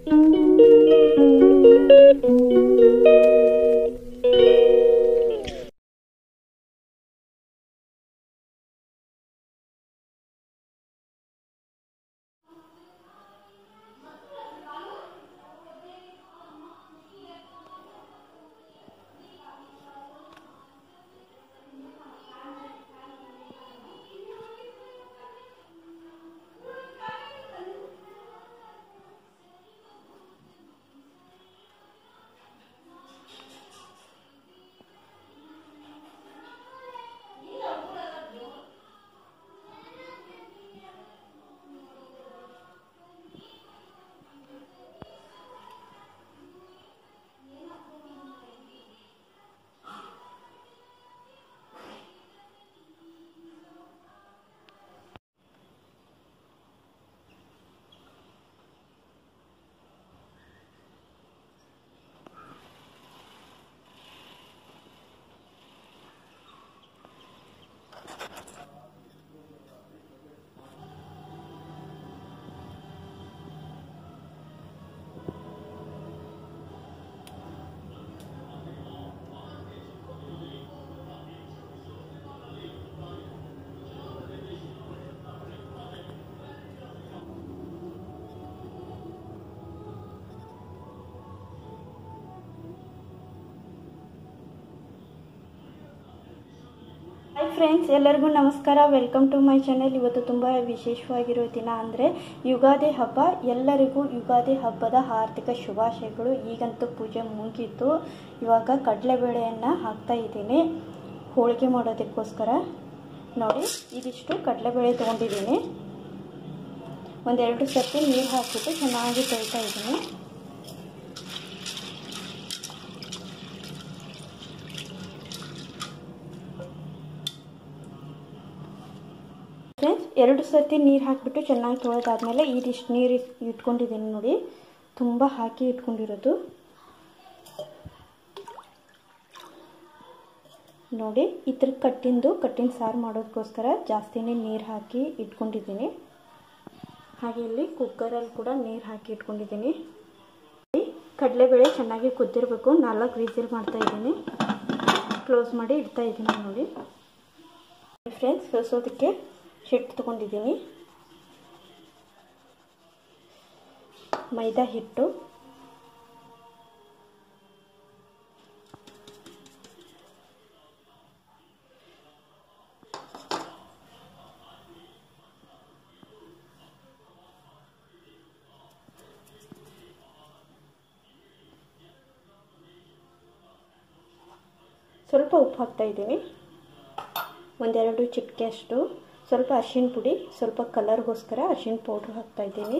hi friends ಎಲ್ಲರಿಗೂ ನಮಸ್ಕಾರ welcome to my channel ಇವತ್ತು ತುಂಬ ವಿಶೇಷವಾಗಿರೋ ದಿನ ಅಂದರೆ ಯುಗಾದಿ ಹಬ್ಬ ಎಲ್ಲರಿಗೂ ಯುಗಾದಿ ಹಬ್ಬದ ಆರ್ಥಿಕ ಶುಭಾಶಯಗಳು ಈಗಂತೂ ಪೂಜೆ ಮುಗಿತು ಇವಾಗ ಕಡಲೆಬೇಳೆಯನ್ನು ಹಾಕ್ತಾ ಇದ್ದೀನಿ ಹೋಳಿಗೆ ಮಾಡೋದಕ್ಕೋಸ್ಕರ ನೋಡಿ ಇದಿಷ್ಟು ಕಡಲೆಬೇಳೆ ತೊಗೊಂಡಿದ್ದೀನಿ ಒಂದೆರಡು ಸರ್ತಿ ನೀರು ಹಾಕಿಬಿಟ್ಟು ಚೆನ್ನಾಗಿ ತೊಳಿತಾ ಇದ್ದೀನಿ ಫ್ರೆಂಡ್ಸ್ ಎರಡು ಸರ್ತಿ ನೀರು ಹಾಕಿಬಿಟ್ಟು ಚೆನ್ನಾಗಿ ತೊಳೆದಾದ್ಮೇಲೆ ಇದಿಷ್ಟು ನೀರು ಇಟ್ಕೊಂಡಿದ್ದೀನಿ ನೋಡಿ ತುಂಬ ಹಾಕಿ ಇಟ್ಕೊಂಡಿರೋದು ನೋಡಿ ಈ ಥರ ಕಟ್ಟಿಂದು ಕಟ್ಟಿನ ಸಾರು ಮಾಡೋದಕ್ಕೋಸ್ಕರ ಜಾಸ್ತಿನೇ ನೀರು ಹಾಕಿ ಇಟ್ಕೊಂಡಿದ್ದೀನಿ ಹಾಗೆ ಇಲ್ಲಿ ಕುಕ್ಕರಲ್ಲಿ ಕೂಡ ನೀರು ಹಾಕಿ ಇಟ್ಕೊಂಡಿದ್ದೀನಿ ಕಡಲೆಬೇಳೆ ಚೆನ್ನಾಗಿ ಕುದ್ದಿರಬೇಕು ನಾಲ್ಕು ವಿಸಿಲ್ ಮಾಡ್ತಾ ಇದ್ದೀನಿ ಕ್ಲೋಸ್ ಮಾಡಿ ಇಡ್ತಾ ಇದ್ದೀನಿ ನೋಡಿ ಫ್ರೆಂಡ್ಸ್ ಕಲಿಸೋದಕ್ಕೆ ಹಿಟ್ಟು ತೊಗೊಂಡಿದ್ದೀನಿ ಮೈದಾ ಹಿಟ್ಟು ಸ್ವಲ್ಪ ಉಪ್ಪು ಹಾಕ್ತಾ ಇದ್ದೀನಿ ಒಂದೆರಡು ಚಿಟಿಕೆ ಅಷ್ಟು ಸ್ವಲ್ಪ ಅರಿಶಿಣ ಪುಡಿ ಸ್ವಲ್ಪ ಕಲರ್ಗೋಸ್ಕರ ಅರಿಶಿಣ ಪೌಡ್ರ್ ಹಾಕ್ತಾ ಇದ್ದೀನಿ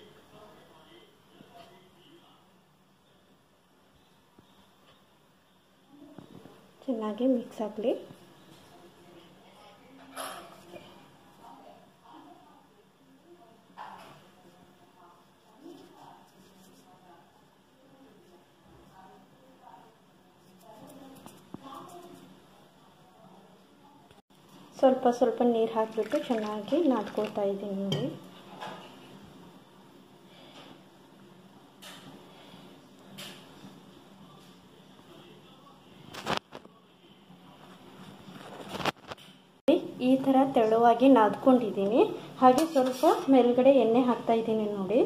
ಚೆನ್ನಾಗಿ ಮಿಕ್ಸ್ ಆಗಲಿ ಸ್ವಲ್ಪ ಸ್ವಲ್ಪ ನೀರು ಹಾಕಿಬಿಟ್ಟು ಚೆನ್ನಾಗಿ ನಾದ್ಕೊಳ್ತಾ ಇದ್ದೀನಿ ನೋಡಿ ಈ ಥರ ತೆಳುವಾಗಿ ನಾದ್ಕೊಂಡಿದ್ದೀನಿ ಹಾಗೆ ಸ್ವಲ್ಪ ಮೇಲ್ಗಡೆ ಎಣ್ಣೆ ಹಾಕ್ತಾ ಇದ್ದೀನಿ ನೋಡಿ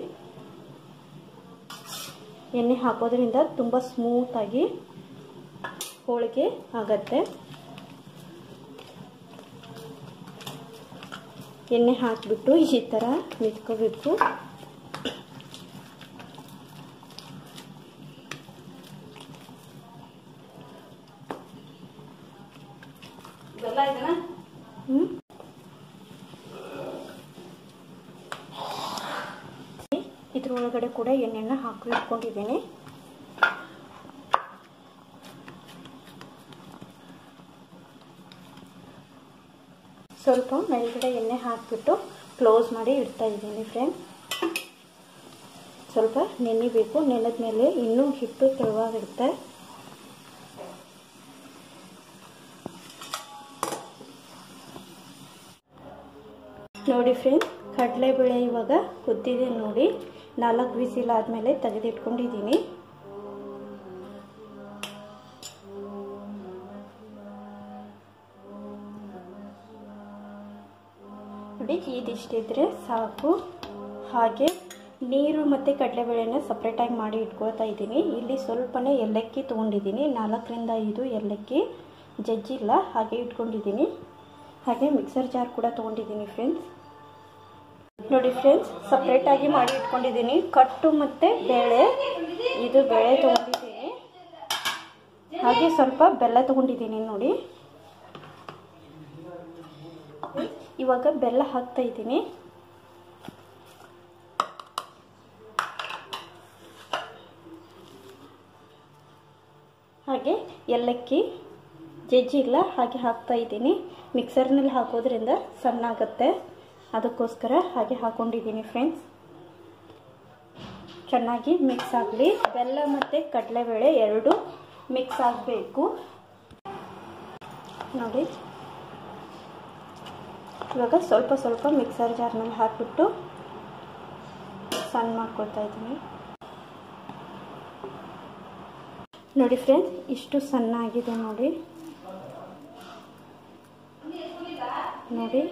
ಎಣ್ಣೆ ಹಾಕೋದ್ರಿಂದ ತುಂಬ ಸ್ಮೂತಾಗಿ ಹೋಳಿಗೆ ಆಗತ್ತೆ ಎಣ್ಣೆ ಹಾಕಿಬಿಟ್ಟು ಈ ಥರ ಮಿಟ್ಕೋಬೇಕು ಹ್ಞೂ ಇದ್ರೊಳಗಡೆ ಕೂಡ ಎಣ್ಣೆನ ಹಾಕಿ ಇಟ್ಕೊಂಡಿದ್ದೀನಿ ಸ್ವಲ್ಪ ಮೇಲ್ಗಡೆ ಎಣ್ಣೆ ಹಾಕಿಬಿಟ್ಟು ಕ್ಲೋಸ್ ಮಾಡಿ ಇಡ್ತಾ ಇದ್ದೀನಿ ಫ್ರೆಂಡ್ ಸ್ವಲ್ಪ ನೆನಿಬೇಕು ನೆನೆದ ಮೇಲೆ ಇನ್ನೂ ಹಿಟ್ಟು ತೆಳುವಾಗಿರುತ್ತೆ ನೋಡಿ ಫ್ರೆಂಡ್ಸ್ ಕಡಲೆಬೇಳೆ ಇವಾಗ ಕುದ್ದಿದೆ ನೋಡಿ ನಾಲ್ಕು ವಿಸಿಲ್ ಆದಮೇಲೆ ತೆಗೆದಿಟ್ಕೊಂಡಿದ್ದೀನಿ ನೋಡಿ ಇದಿಷ್ಟಿದ್ರೆ ಸಾಕು ಹಾಗೆ ನೀರು ಮತ್ತು ಕಡಲೆಬೇಳೆನ ಸಪ್ರೇಟಾಗಿ ಮಾಡಿ ಇಟ್ಕೊಳ್ತಾ ಇದ್ದೀನಿ ಇಲ್ಲಿ ಸ್ವಲ್ಪನೇ ಏಲಕ್ಕಿ ತೊಗೊಂಡಿದ್ದೀನಿ ನಾಲ್ಕರಿಂದ ಐದು ಏಲಕ್ಕಿ ಜಜ್ಜಿಲ್ಲ ಹಾಗೆ ಇಟ್ಕೊಂಡಿದ್ದೀನಿ ಹಾಗೆ ಮಿಕ್ಸರ್ ಜಾರ್ ಕೂಡ ತೊಗೊಂಡಿದ್ದೀನಿ ಫ್ರೆಂಡ್ಸ್ ನೋಡಿ ಫ್ರೆಂಡ್ಸ್ ಸಪ್ರೇಟಾಗಿ ಮಾಡಿ ಇಟ್ಕೊಂಡಿದ್ದೀನಿ ಕಟ್ಟು ಮತ್ತು ಬೇಳೆ ಇದು ಬೇಳೆ ತೊಗೊಂಡಿದ್ದೀನಿ ಹಾಗೆ ಸ್ವಲ್ಪ ಬೆಲ್ಲ ತೊಗೊಂಡಿದ್ದೀನಿ ನೋಡಿ ಇವಾಗ ಬೆಲ್ಲ ಹಾಕ್ತಾ ಇದ್ದೀನಿ ಹಾಗೆ ಏಲಕ್ಕಿ ಜಜ್ಜಿಲ್ಲ ಹಾಗೆ ಹಾಕ್ತಾ ಇದ್ದೀನಿ ಮಿಕ್ಸರ್ನಲ್ಲಿ ಹಾಕೋದ್ರಿಂದ ಸಣ್ಣ ಆಗುತ್ತೆ ಅದಕ್ಕೋಸ್ಕರ ಹಾಗೆ ಹಾಕೊಂಡಿದ್ದೀನಿ ಫ್ರೆಂಡ್ಸ್ ಚೆನ್ನಾಗಿ ಮಿಕ್ಸ್ ಆಗಲಿ ಬೆಲ್ಲ ಮತ್ತು ಕಡಲೆಬೇಳೆ ಎರಡು ಮಿಕ್ಸ್ ಆಗಬೇಕು ನೋಡಿ ಇವಾಗ ಸ್ವಲ್ಪ ಸ್ವಲ್ಪ ಮಿಕ್ಸರ್ ಜಾರ್ನಲ್ಲಿ ಹಾಕಿಬಿಟ್ಟು ಸಣ್ಣ ಮಾಡ್ಕೊಳ್ತಾ ಇದ್ದೀನಿ ನೋಡಿ ಫ್ರೆಂಡ್ಸ್ ಇಷ್ಟು ಸಣ್ಣ ಆಗಿದೆ ನೋಡಿ ನೋಡಿ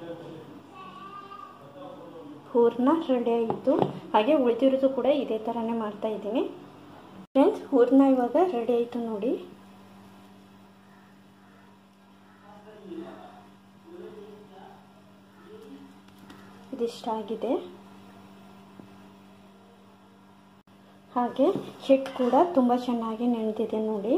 ಹೂರ್ಣ ರೆಡಿ ಆಯಿತು ಹಾಗೆ ಉಳಿದಿರೋದು ಕೂಡ ಇದೇ ಥರನೇ ಮಾಡ್ತಾ ಇದ್ದೀನಿ ಫ್ರೆಂಡ್ಸ್ ಹೂರ್ಣ ಇವಾಗ ರೆಡಿ ಆಯಿತು ನೋಡಿ ಇದಿಷ್ಟಾಗಿದೆ ಹಾಗೆ ಹಿಟ್ಟು ಕೂಡ ತುಂಬ ಚೆನ್ನಾಗಿ ನೆನೆದಿದೆ ನೋಡಿ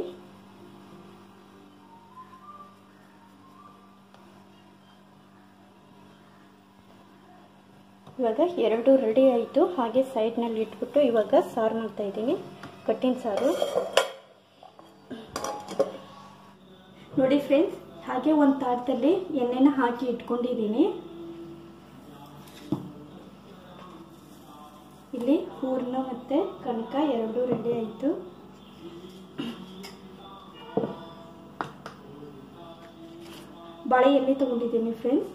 ಇವಾಗ ಎರಡು ರೆಡಿ ಆಯಿತು ಹಾಗೆ ಸೈಡ್ನಲ್ಲಿ ಇಟ್ಬಿಟ್ಟು ಇವಾಗ ಸಾರು ಮಾಡ್ತಾ ಇದ್ದೀನಿ ಕಟ್ಟಿನ ಸಾರು ನೋಡಿ ಫ್ರೆಂಡ್ಸ್ ಹಾಗೆ ಒಂದು ತಾಟದಲ್ಲಿ ಎಣ್ಣೆನ ಹಾಕಿ ಇಟ್ಕೊಂಡಿದ್ದೀನಿ ಇಲ್ಲಿ ಹೂರ್ಣ ಮತ್ತು ಕನಕ ಎರಡೂ ರೆಡಿ ಆಯಿತು ಬಾಳೆ ಎಲೆ ತೊಗೊಂಡಿದ್ದೀನಿ ಫ್ರೆಂಡ್ಸ್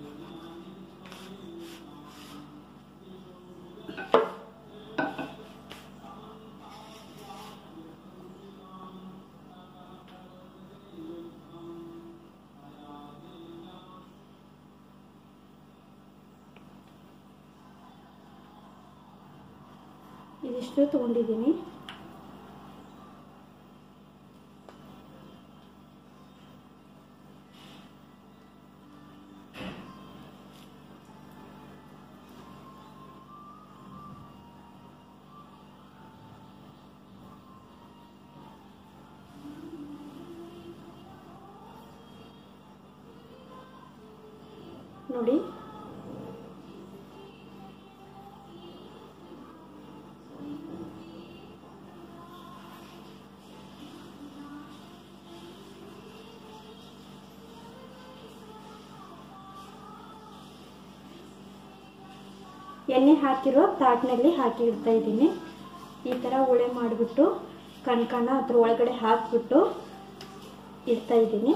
ಇದಿಷ್ಟು ತೊಗೊಂಡಿದ್ದೀನಿ ನೋಡಿ ಎಣ್ಣೆ ಹಾಕಿರೋ ತಾಟ್ನಲ್ಲಿ ಹಾಕಿ ಇಡ್ತಾ ಇದ್ದೀನಿ ಈ ಥರ ಒಳೆ ಮಾಡಿಬಿಟ್ಟು ಕಣ್ಕಣ ಅದ್ರ ಒಳಗಡೆ ಹಾಕಿಬಿಟ್ಟು ಇಡ್ತಾ ಇದ್ದೀನಿ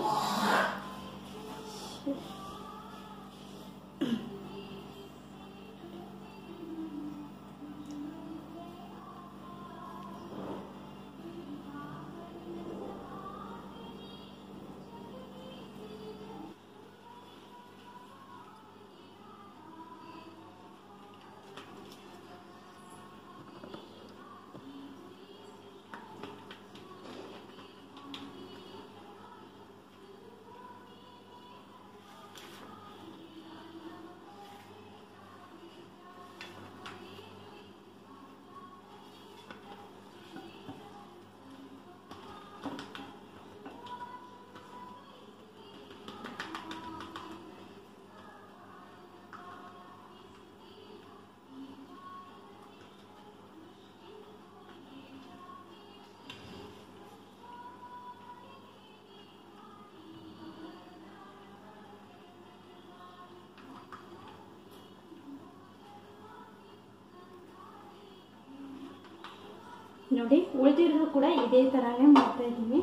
ನೋಡಿ ಉಳಿದಿರೋದು ಕೂಡ ಇದೇ ಥರನೇ ಮಾಡ್ತಾ ಇದ್ದೀನಿ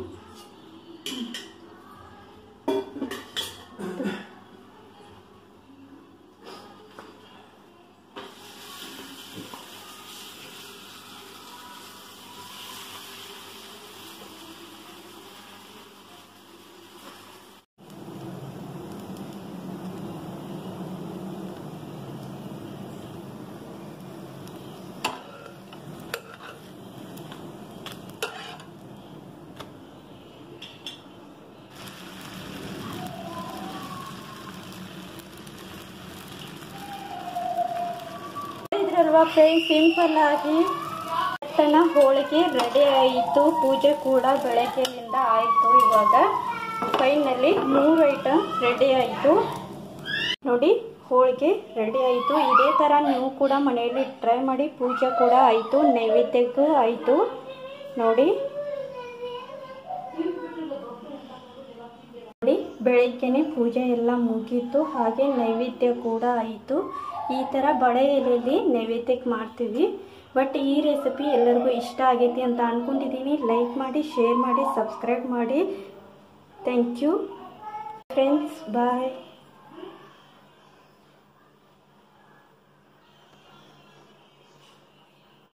ನೋಡಿದ್ರಲ್ವಾ ಫ್ರೆಂಡ್ಸ್ ಸಿಂಪಲ್ ಆಗಿ ಪಟ್ಟಣ ಹೋಳಿಗೆ ರೆಡಿ ಆಯಿತು ಪೂಜೆ ಕೂಡ ಬೆಳಗ್ಗೆಯಿಂದ ಆಯಿತು ಇವಾಗ ಫೈನಲಿ ಮೂರು ಐಟಮ್ ರೆಡಿ ಆಯಿತು ನೋಡಿ ಹೋಳಿಗೆ ರೆಡಿ ಆಯಿತು ಇದೇ ಥರ ನೀವು ಕೂಡ ಮನೆಯಲ್ಲಿ ಟ್ರೈ ಮಾಡಿ ಪೂಜೆ ಕೂಡ ಆಯಿತು ನೈವೇದ್ಯಕ್ಕೂ ಆಯಿತು ನೋಡಿ ನೋಡಿ ಬೆಳಿಗ್ಗೆನೆ ಪೂಜೆ ಎಲ್ಲ ಮುಗೀತು ಹಾಗೆ ನೈವೇದ್ಯ ಕೂಡ ಆಯಿತು ಈ ಥರ ಬಳೆ ಎಲೆಯಲ್ಲಿ ನೈವೇದ್ಯಕ್ಕೆ ಮಾಡ್ತೀವಿ ಬಟ್ ಈ ರೆಸಿಪಿ ಎಲ್ಲರಿಗೂ ಇಷ್ಟ ಆಗೈತಿ ಅಂತ ಅಂದ್ಕೊಂಡಿದ್ದೀನಿ ಲೈಕ್ ಮಾಡಿ ಶೇರ್ ಮಾಡಿ ಸಬ್ಸ್ಕ್ರೈಬ್ ಮಾಡಿ ಥ್ಯಾಂಕ್ ಯು ಫ್ರೆಂಡ್ಸ್ ಬಾಯ್